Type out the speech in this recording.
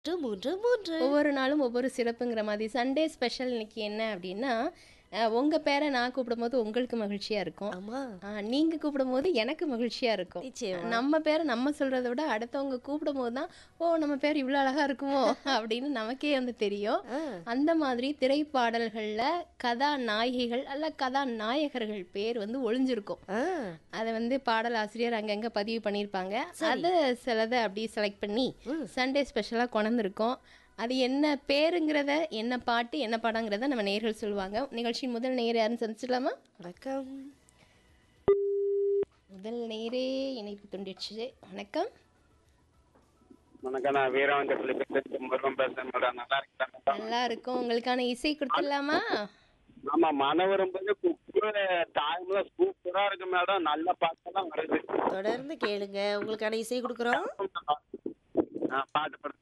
மூன்று மூன்று மூன்று ஒவ்வொரு நாளும் ஒவ்வொரு சிறப்புங்கிற மாதிரி சண்டே ஸ்பெஷல் இன்னைக்கு என்ன அப்படின்னா அஹ், உங்க பேரை நான் கூப்பிடும்போது உங்களுக்கு மகிழ்ச்சியா இருக்கும் ஆமா ஆஹ், நீங்க கூப்பிடும்போது எனக்கு மகிழ்ச்சியா இருக்கும் நிச்சயமா நம்ம பேரை நம்ம சொல்றதை விட அடுத்தவங்க கூப்பிடும்போது தான் ஓ நம்ம பேர் இவ்வளோ அழகா இருக்குமோ அப்படின்னு நமக்கே வந்து தெரியும் ஆ, அந்த மாதிரி திரைப்பாடல்கள்ல கதாநாயகிகள் அல்ல கதாநாயகர்கள் பேர் வந்து ஒளிஞ்சிருக்கும் ஆ, அதை வந்து பாடல் ஆசிரியர் அங்கங்க பதிவு பண்ணியிருப்பாங்க அதை சிலதை அப்படி செலக்ட் பண்ணி ம். சண்டே ஸ்பெஷலாக கொண்டிருக்கோம் அது என்ன பேருங்கிறத என்ன பாட்டு என்ன படங்கிறத நம்ம நேர்கள் சொல்லுவாங்க நிகழ்ச்சியின் முதல் நேர் யாருன்னு சந்திச்சிடலாமா வணக்கம் முதல் நேரே இணைப்பு துண்டிடுச்சு வணக்கம் வணக்கம் நான் வீரவஞ்சப்பள்ளி பேசுறேன் முருகன் பேசுறேன் மேடம் நல்லா இருக்கேன் மேடம் நல்லா இருக்கும் உங்களுக்கான இசை கொடுத்துடலாமா ஆமா மனவரும் போது குக்கு டைம்ல சூப்பரா இருக்கு மேடம் நல்ல பாட்டெல்லாம் வருது தொடர்ந்து கேளுங்க உங்களுக்கான இசை கொடுக்குறோம் ஆ, பாட்டு பாடு